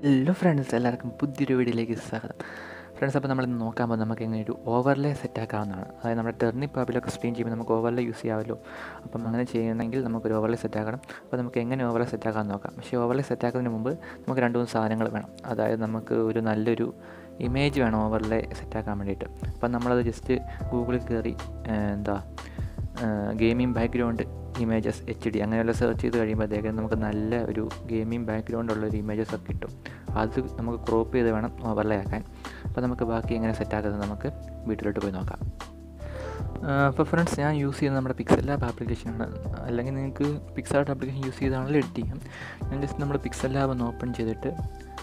hello friends എല്ലാവർക്കും പുതിയൊരു വീഡിയോയിലേക്ക് സ്വാഗതം ഫ്രണ്ട്സ് അപ്പോൾ നമ്മൾ നോക്കാൻ പോകുന്നത് നമുക്ക് എങ്ങനെ ഒരു ഓവർലേ സെറ്റ് ആക്കാവുന്നതാണ് അതായത് നമ്മുടെ ടെർണിപ്പ് ആപ്പിലൊക്കെ സ്ട്രീം ചെയ്യുമ്പോൾ നമുക്ക് ഓവർലേ യൂസ് ചെയ്യാമല്ലോ അപ്പം അങ്ങനെ ചെയ്യണമെങ്കിൽ നമുക്കൊരു ഓവർലേ സെറ്റ് ആക്കണം അപ്പോൾ നമുക്ക് എങ്ങനെ ഓവർലേ സെറ്റ് ആക്കാൻ നോക്കാം പക്ഷേ ഓവർലേ സെറ്റ് ആക്കുന്നതിന് മുമ്പ് നമുക്ക് രണ്ട് മൂന്ന് സാധനങ്ങൾ വേണം അതായത് നമുക്ക് ഒരു നല്ലൊരു ഇമേജ് വേണം ഓവർലേ സെറ്റ് ആക്കാൻ വേണ്ടിയിട്ട് അപ്പം നമ്മളത് ജസ്റ്റ് ഗൂഗിളിൽ കയറി എന്താ gaming background images H D അങ്ങനെയുള്ള സെർച്ച് ചെയ്ത് കഴിയുമ്പോഴത്തേക്കും നമുക്ക് നല്ല ഒരു ഗെയിമിംഗ് ബാക്ക്ഗ്രൗണ്ട് ഉള്ള ഒരു ഇമേജസ് ഒക്കെ കിട്ടും അത് നമുക്ക് ക്രോപ്പ് ചെയ്ത് വേണം ഓവർലേ ആക്കാൻ അപ്പോൾ നമുക്ക് ബാക്കി എങ്ങനെ സെറ്റ് ആക്കുന്നത് നമുക്ക് വീട്ടിലോട്ട് പോയി നോക്കാം അപ്പോൾ ഫ്രണ്ട്സ് ഞാൻ യൂസ് ചെയ്യുന്നത് നമ്മുടെ പിക്സൽ ലാബ് ആപ്ലിക്കേഷനാണ് അല്ലെങ്കിൽ നിങ്ങൾക്ക് പിക്സൽ ആർട്ട് ആപ്ലിക്കേഷൻ യൂസ് ചെയ്താണല്ലോ എഡിറ്റ് ചെയ്യാം ഞാൻ ജസ്റ്റ് നമ്മൾ പിക്സൽ ലാബ് ഒന്ന് ഓപ്പൺ ചെയ്തിട്ട്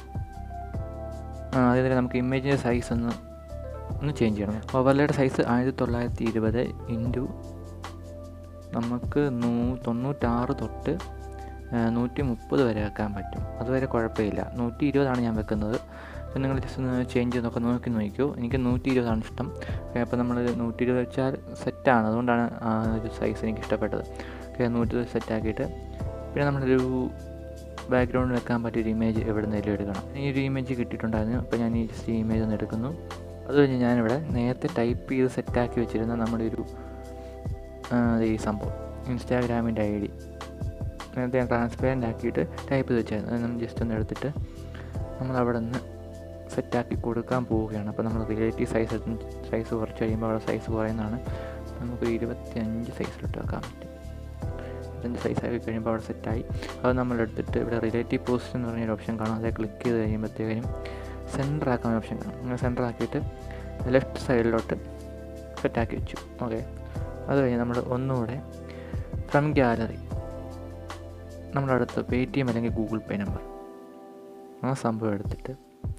അതേപോലെ നമുക്ക് ഇമേജിൻ്റെ സൈസ് ഒന്ന് ഒന്ന് ചേഞ്ച് ചെയ്യണം ഓവർലേയുടെ സൈസ് ആയിരത്തി തൊള്ളായിരത്തി ഇരുപത് ഇൻറ്റു നമുക്ക് നൂ തൊണ്ണൂറ്റാറ് തൊട്ട് നൂറ്റി മുപ്പത് വരെ വെക്കാൻ പറ്റും അതുവരെ കുഴപ്പമില്ല നൂറ്റി ഇരുപതാണ് ഞാൻ വെക്കുന്നത് അപ്പോൾ നിങ്ങൾ ജസ്റ്റ് ഒന്ന് ചേഞ്ച് ചെയ്തൊക്കെ നോക്കി നോക്കിക്കോ എനിക്ക് നൂറ്റി ഇരുപതാണ് ഇഷ്ടം അപ്പോൾ നമ്മൾ നൂറ്റി ഇരുപത് വെച്ചാൽ സെറ്റാണ് അതുകൊണ്ടാണ് ആ ഒരു സൈസ് എനിക്ക് ഇഷ്ടപ്പെട്ടത് ഓക്കെ നൂറ്റി ഇരുപത് സെറ്റാക്കിയിട്ട് പിന്നെ നമ്മളൊരു ബാക്ക്ഗ്രൗണ്ടിൽ വെക്കാൻ പറ്റിയൊരു ഇമേജ് എവിടെ നിന്നെങ്കിലും എടുക്കണം ഈ ഒരു ഇമേജ് കിട്ടിയിട്ടുണ്ടായിരുന്നു അപ്പോൾ ഞാൻ ഈ ജസ്റ്റ് ഈ ഇമേജ് ഒന്ന് എടുക്കുന്നു അത് കഴിഞ്ഞ് ഞാനിവിടെ നേരത്തെ ടൈപ്പ് ചെയ്ത് സെറ്റാക്കി വെച്ചിരുന്ന നമ്മുടെ ഒരു ഈ സംഭവം ഇൻസ്റ്റാഗ്രാമിൻ്റെ ഐ ഡി നേരത്തെ ഞാൻ ട്രാൻസ്പെറൻ്റ് ആക്കിയിട്ട് ടൈപ്പ് ചെയ്ത് വെച്ചായിരുന്നു അത് നമ്മൾ ജസ്റ്റ് ഒന്ന് എടുത്തിട്ട് നമ്മൾ അവിടെ നിന്ന് സെറ്റാക്കി കൊടുക്കാൻ പോവുകയാണ് അപ്പോൾ നമ്മൾ റിലേറ്റീവ് സൈസ് സൈസ് കുറച്ച് കഴിയുമ്പോൾ അവിടെ സൈസ് കുറയുന്നതാണ് നമുക്ക് ഇരുപത്തി അഞ്ച് സൈസിലോട്ട് വെക്കാൻ പറ്റും ഇരുപത്തഞ്ച് സൈസ് ആക്കി കഴിയുമ്പോൾ അവിടെ സെറ്റായി അത് നമ്മൾ എടുത്തിട്ട് ഇവിടെ റിലേറ്റീവ് പോസ്റ്റ് എന്ന് പറഞ്ഞൊരു ഓപ്ഷൻ കാണാം അതേ ക്ലിക്ക് ചെയ്ത് കഴിയുമ്പോഴത്തേക്കും സെൻറ്റർ ആക്കാൻ ഓപ്ഷൻ കാണും അങ്ങനെ സെൻറ്റർ ആക്കിയിട്ട് ലെഫ്റ്റ് സൈഡിലോട്ട് സെറ്റാക്കി വെച്ചു ഓക്കെ അത് കഴിഞ്ഞ് നമ്മൾ ഒന്നുകൂടെ ഫ്രം ഗ്യാലറി നമ്മുടെ അടുത്ത് പേ ടി എം അല്ലെങ്കിൽ ഗൂഗിൾ പേ നമ്പർ ആ സംഭവം എടുത്തിട്ട്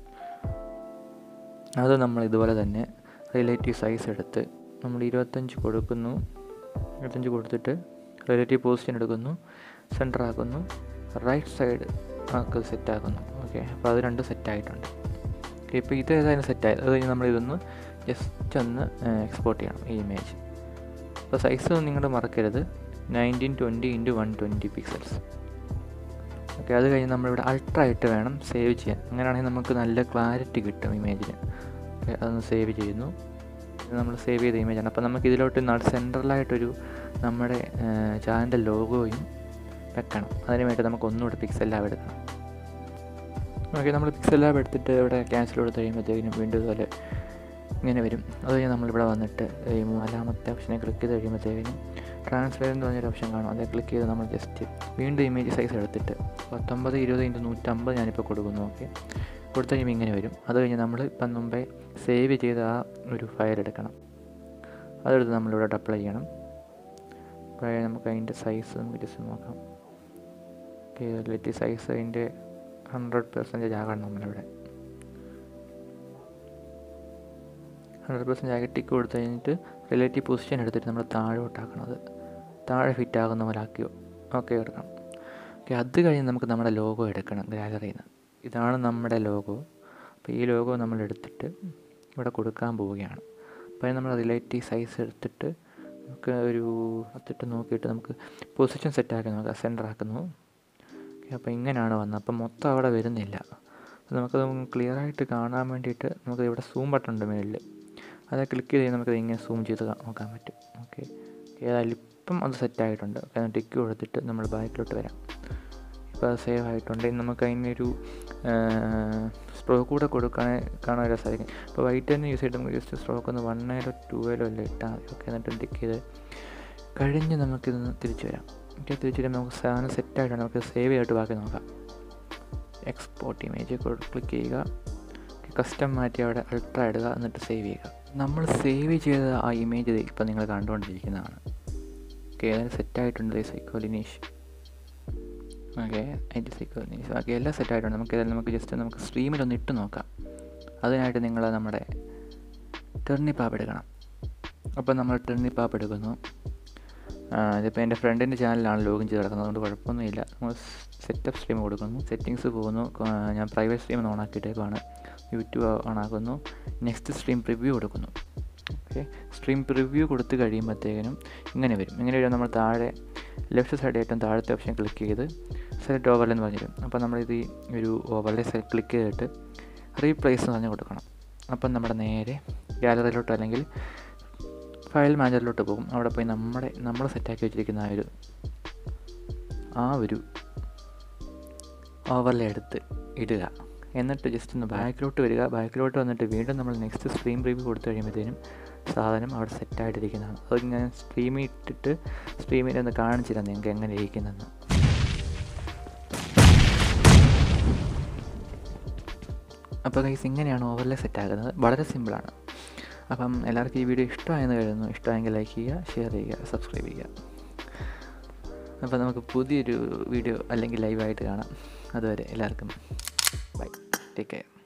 അത് നമ്മൾ ഇതുപോലെ തന്നെ റിലേറ്റീവ് സൈസ് എടുത്ത് നമ്മൾ ഇരുപത്തഞ്ച് കൊടുക്കുന്നു ഇരുപത്തഞ്ച് കൊടുത്തിട്ട് റിലേറ്റീവ് പൊസിഷൻ എടുക്കുന്നു സെൻറ്റർ ആക്കുന്നു റൈറ്റ് സൈഡ് ആക്ക് സെറ്റ് ആക്കുന്നു ഓക്കെ അപ്പോൾ അത് രണ്ട് സെറ്റായിട്ടുണ്ട് ഓക്കെ ഇപ്പോൾ ഇത് ഏതായാലും സെറ്റായത് അത് കഴിഞ്ഞ് നമ്മൾ ഇതൊന്ന് ജസ്റ്റ് ഒന്ന് എക്സ്പോർട്ട് ചെയ്യണം ഈ ഇമേജ് അപ്പോൾ സൈസ് നിങ്ങൾ മറക്കരുത് nineteen twenty into one twenty pixels okay അത് കഴിഞ്ഞ് നമ്മളിവിടെ അൾട്രാ ആയിട്ട് വേണം സേവ് ചെയ്യാൻ അങ്ങനെയാണെങ്കിൽ നമുക്ക് നല്ല ക്ലാരിറ്റി കിട്ടും ഇമേജിന് ഓക്കെ അതൊന്ന് സേവ് ചെയ്യുന്നു നമ്മൾ സേവ് ചെയ്ത ഇമേജാണ് അപ്പോൾ നമുക്ക് ഇതിലോട്ട് സെൻട്രലായിട്ടൊരു നമ്മുടെ ചാനലിൻ്റെ ലോഗോയും വെക്കണം അതിന് വേണ്ടി നമുക്ക് ഒന്നുകൂടെ പിക്സൽ ലാബ് എടുക്കണം ഓക്കെ നമ്മൾ പിക്സൽ ലാബ് എടുത്തിട്ട് ഇവിടെ ക്യാൻസൽ കൊടുത്ത് കഴിയുമ്പോഴത്തേക്കിനും വീണ്ടും ഇതുപോലെ ഇങ്ങനെ വരും അത് കഴിഞ്ഞ് നമ്മളിവിടെ വന്നിട്ട് ഈ നാലാമത്തെ ഓപ്ഷനെ ക്ലിക്ക് ചെയ്ത് കഴിയുമ്പോഴത്തേക്കിനും ട്രാൻസ്പെറൻറ്റ് എന്ന് പറഞ്ഞൊരു ഓപ്ഷൻ കാണും അതേ ക്ലിക്ക് ചെയ്ത് നമ്മൾ ജസ്റ്റ് വീണ്ടും ഇമേജ് സൈസ് എടുത്തിട്ട് പത്തൊമ്പത് ഇരുപത് ഇൻറ്റു നൂറ്റമ്പത് ഞാനിപ്പോൾ കൊടുക്കുന്നു ഓക്കെ കൊടുത്തു കഴിയുമ്പോൾ ഇങ്ങനെ വരും അത് കഴിഞ്ഞ് നമ്മൾ ഇപ്പം മുമ്പേ സേവ് ചെയ്ത ആ ഒരു ഫയൽ എടുക്കണം അതെടുത്ത് നമ്മളിവിടെ അപ്ലൈ ചെയ്യണം അപ്പോൾ നമുക്ക് അതിൻ്റെ സൈസ് നമുക്ക് ജസ്റ്റ് നോക്കാം ഓക്കെ ലെറ്റ് സൈസ് അതിൻ്റെ ഹൺഡ്രഡ് പെർസെൻറ്റേജ് ആകണം നമ്മളിവിടെ ഹൺഡ്രഡ് പെർസെൻറ്റ് ആക്കി ടിക്ക് കൊടുത്തു കഴിഞ്ഞിട്ട് റിലേറ്റീവ് പൊസിഷൻ എടുത്തിട്ട് നമ്മൾ താഴോട്ടാക്കണത് താഴെ ഫിറ്റ് ആകുന്ന പോലെ ആക്കി ഓക്കെ എടുക്കണം ഓക്കെ അത് കഴിഞ്ഞ് നമുക്ക് നമ്മുടെ ലോഗോ എടുക്കണം ഗാലറിയിൽ നിന്ന് ഇതാണ് നമ്മുടെ ലോഗോ അപ്പോൾ ഈ ലോഗോ നമ്മൾ എടുത്തിട്ട് ഇവിടെ കൊടുക്കാൻ പോവുകയാണ് അപ്പോൾ നമ്മൾ റിലേറ്റീവ് സൈസ് എടുത്തിട്ട് നമുക്ക് ഒരു അത്തിട്ട് നോക്കിയിട്ട് നമുക്ക് പൊസിഷൻ സെറ്റ് ആക്കി നോക്കാം സെൻറ്റർ ആക്കുന്നു ഓക്കെ അപ്പോൾ ഇങ്ങനെയാണ് വന്നത് അപ്പോൾ മൊത്തം അവിടെ വരുന്നില്ല നമുക്കത് ക്ലിയർ ആയിട്ട് കാണാൻ വേണ്ടിയിട്ട് നമുക്ക് ഇവിടെ സൂം ബട്ടൺ ഉണ്ട് മേളിൽ അത് ക്ലിക്ക് ചെയ്ത് നമുക്കത് ഇങ്ങനെ സൂം ചെയ്ത് നോക്കാൻ പറ്റും ഓക്കെ ഏതായാലും ഇപ്പം അത് സെറ്റ് ആയിട്ടുണ്ട് ഓക്കെ ടിക്ക് കൊടുത്തിട്ട് നമ്മൾ ബാക്കിലോട്ട് വരാം ഇപ്പോൾ അത് സേവ് ആയിട്ടുണ്ട് ഇനി നമുക്ക് അതിനൊരു സ്ട്രോക്ക് കൂടെ കൊടുക്കാൻ കാണാൻ രസമായിരിക്കും ഇപ്പോൾ വൈറ്റ് തന്നെ യൂസ് ചെയ്തിട്ട് നമുക്ക് ജസ്റ്റ് സ്ട്രോക്ക് ഒന്ന് വൺ എയിലോ ടു എയിലോ അല്ല ഇട്ടാൽ മതി ഓക്കെ എന്നിട്ട് ടിക്ക് ചെയ്ത് കഴിഞ്ഞ് നമുക്കിതൊന്ന് തിരിച്ചു വരാം ഓക്കെ തിരിച്ചു വരുമ്പോൾ നമുക്ക് സാധനം സെറ്റായിട്ടുണ്ട് നമുക്ക് സേവ് ചെയ്തിട്ട് ബാക്കി നോക്കാം എക്സ്പോർട്ട് ഇമേജ് ക്ലിക്ക് ചെയ്യുക കസ്റ്റം മാറ്റി അവിടെ അൾട്രാ ഇടുക എന്നിട്ട് സേവ് ചെയ്യുക നമ്മൾ സേവ് ചെയ്ത ആ ഇമേജ് ഇപ്പം നിങ്ങൾ കണ്ടുകൊണ്ടിരിക്കുന്നതാണ് ഓക്കെ ഏതായാലും സെറ്റായിട്ടുണ്ട് സൈക്കോലിനീഷ് ഓക്കെ അതിൻ്റെ സൈക്കോലിനീഷ് ബാക്കി എല്ലാം സെറ്റായിട്ടുണ്ട് നമുക്ക് ഏതായാലും നമുക്ക് ജസ്റ്റ് നമുക്ക് സ്ട്രീമിലൊന്ന് ഇട്ട് നോക്കാം അതിനായിട്ട് നിങ്ങൾ നമ്മുടെ ടെർണിപ്പാപ്പ് എടുക്കണം അപ്പോൾ നമ്മൾ ടെർണിപ്പാപ്പ് എടുക്കുന്നു ഇതിപ്പോൾ എൻ്റെ ഫ്രണ്ടിൻ്റെ ചാനലാണ് ലോഗിൻ ചെയ്ത് കിടക്കുന്നത് അതുകൊണ്ട് കുഴപ്പമൊന്നുമില്ല നമ്മൾ സെറ്റപ്പ് സ്ട്രീം കൊടുക്കുന്നു സെറ്റിങ്സ് പോകുന്നു ഞാൻ പ്രൈവറ്റ് സ്ട്രീം ഓൺ ആക്കിയിട്ടേക്കാണ് യൂട്യൂബ് ഓൺ ആക്കുന്നു നെക്സ്റ്റ് സ്ട്രീം പ്രിവ്യൂ കൊടുക്കുന്നു ഓക്കെ സ്ട്രീം പ്രിവ്യൂ കൊടുത്ത് കഴിയുമ്പോഴത്തേക്കിനും ഇങ്ങനെ വരും ഇങ്ങനെ വരും നമ്മൾ താഴെ ലെഫ്റ്റ് സൈഡ് ഏറ്റവും താഴത്തെ ഓപ്ഷൻ ക്ലിക്ക് ചെയ്ത് സെലക്ട് ഓവർലേ എന്ന് പറഞ്ഞു തരും അപ്പോൾ നമ്മളിത് ഈ ഒരു ഓവർലേ സെലക്ട് ക്ലിക്ക് ചെയ്തിട്ട് റീപ്ലേസ് എന്ന് പറഞ്ഞ് കൊടുക്കണം അപ്പം നമ്മുടെ നേരെ ഗാലറിയിലോട്ടോ അല്ലെങ്കിൽ ഫയൽ മാനേജറിലോട്ട് പോകും അവിടെ പോയി നമ്മുടെ നമ്മൾ സെറ്റാക്കി വെച്ചിരിക്കുന്ന ആ ഒരു ആ ഒരു ഓവർലേ എടുത്ത് ഇടുക എന്നിട്ട് ജസ്റ്റ് ഒന്ന് ബാക്കിലോട്ട് വരിക ബാക്കിലോട്ട് വന്നിട്ട് വീണ്ടും നമ്മൾ നെക്സ്റ്റ് സ്ട്രീം റിവ്യൂ കൊടുത്തു കഴിയുമ്പോഴത്തേനും സാധനം അവിടെ സെറ്റായിട്ടിരിക്കുന്നതാണ് അത് ഞാൻ സ്ട്രീമിൽ ഇട്ടിട്ട് സ്ട്രീമിൽ ഒന്ന് കാണിച്ചില്ല നിങ്ങൾക്ക് എങ്ങനെ ഇരിക്കുന്നതെന്ന് അപ്പോൾ ഗൈസ് ഇങ്ങനെയാണ് ഓവർലേ സെറ്റ് ആകുന്നത് വളരെ സിമ്പിളാണ് അപ്പം എല്ലാവർക്കും ഈ വീഡിയോ ഇഷ്ടമായെന്ന് കരുതുന്നു ഇഷ്ടമായെങ്കിൽ ലൈക്ക് ചെയ്യുക ഷെയർ ചെയ്യുക സബ്സ്ക്രൈബ് ചെയ്യുക അപ്പോൾ നമുക്ക് പുതിയൊരു വീഡിയോ അല്ലെങ്കിൽ ലൈവായിട്ട് കാണാം അതുവരെ എല്ലാവർക്കും ബൈ ടേക്ക് കെയർ